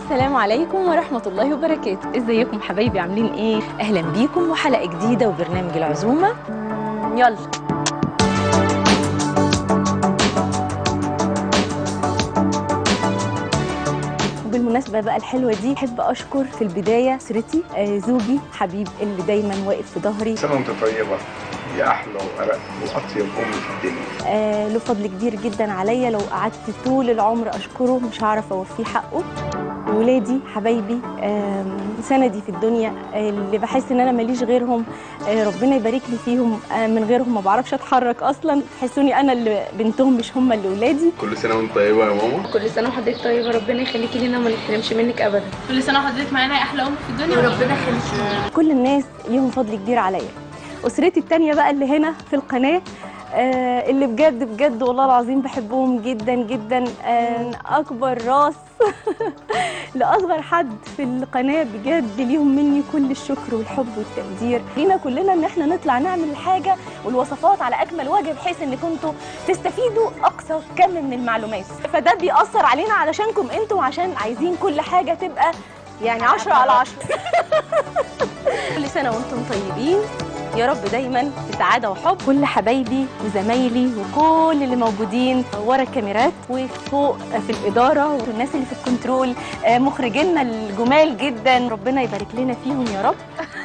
السلام عليكم ورحمة الله وبركاته ازيكم حبايبي عاملين ايه اهلا بيكم وحلقة جديدة وبرنامج العزومة يلا بالمناسبة بقى الحلوة دي أحب أشكر في البداية أسرتي آه، زوجي حبيب اللي دايما واقف في ظهري سنة وانت طيبة يا أحلى وأرق وأطيب أم في الدنيا آه، له فضل كبير جدا عليا لو قعدت طول العمر اشكره مش هعرف اوفيه حقه ولادي حبايبي آم، سندي في الدنيا آه، اللي بحس ان انا ماليش غيرهم آه، ربنا يبارك لي فيهم آه، من غيرهم ما بعرفش اتحرك اصلا تحسوني انا اللي بنتهم مش هم اللي ولادي كل سنة وانت طيبة يا ماما كل سنه وحضرتك طيبه ربنا يخليكي لينا وما نحرمش منك ابدا كل سنه وحضرتك معانا يا احلى ام في الدنيا وربنا يخليكي كل الناس ليهم فضل كبير عليا اسرتي التانية بقى اللي هنا في القناه آه اللي بجد بجد والله العظيم بحبهم جدا جدا آه اكبر راس لاصغر حد في القناه بجد ليهم مني كل الشكر والحب والتقدير لينا كلنا ان احنا نطلع نعمل الحاجه والوصفات على اكمل وجه بحيث ان كنتوا تستفيدوا اقصى كم من المعلومات فده بيأثر علينا علشانكم انتوا عشان عايزين كل حاجه تبقى يعني 10 على 10 كل سنه وانتم طيبين يا رب دايما في سعاده وحب كل حبايبي وزمايلي وكل اللي موجودين ورا الكاميرات وفوق في الاداره والناس اللي في الكنترول آه، مخرجينا الجمال جدا ربنا يبارك لنا فيهم يا رب